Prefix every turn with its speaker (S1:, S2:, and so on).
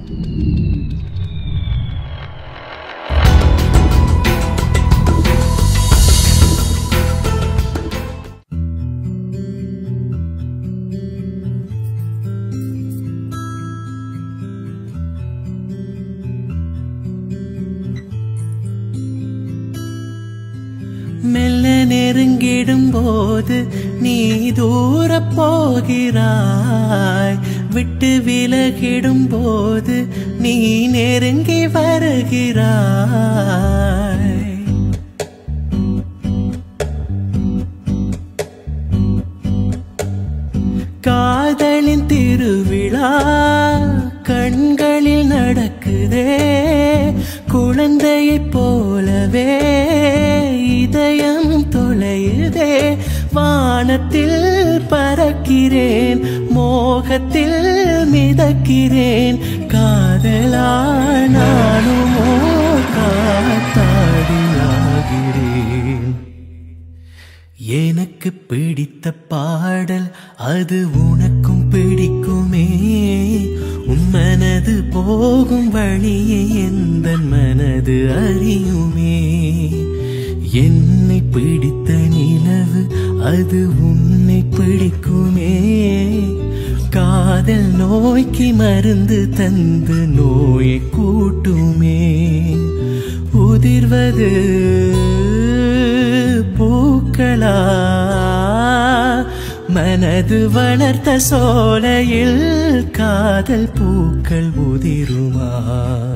S1: மெல்ல நெருங்கிடும் போது நீ தூர போகிறாய் விட்டு விலகிடும் போது நீ நெருங்கி வருகிறாய் காதலின் திருவிழா கண்களில் நடக்குதே குழந்தையைப் போலவே இதயம் தொலையுதே வானத்தில் பறக்கிறேன் மோகத்தில் மிதக்கிறேன் காதலா நானுமோ காத்தாடியாகிறேன் எனக்கு பிடித்த பாடல் அது உனக்கும் பிடிக்குமே உன் மனது போகும் வழியை எந்த மனது அறியுமே என்னை பிடித்த நிலவு அது உன்னை பிடிக்குமே காதல் நோய்க்கு மருந்து தந்து நோயை கூட்டுமே உதிர்வது பூக்களா மனது வளர்த்த சோலையில் காதல் பூக்கள் உதிருமா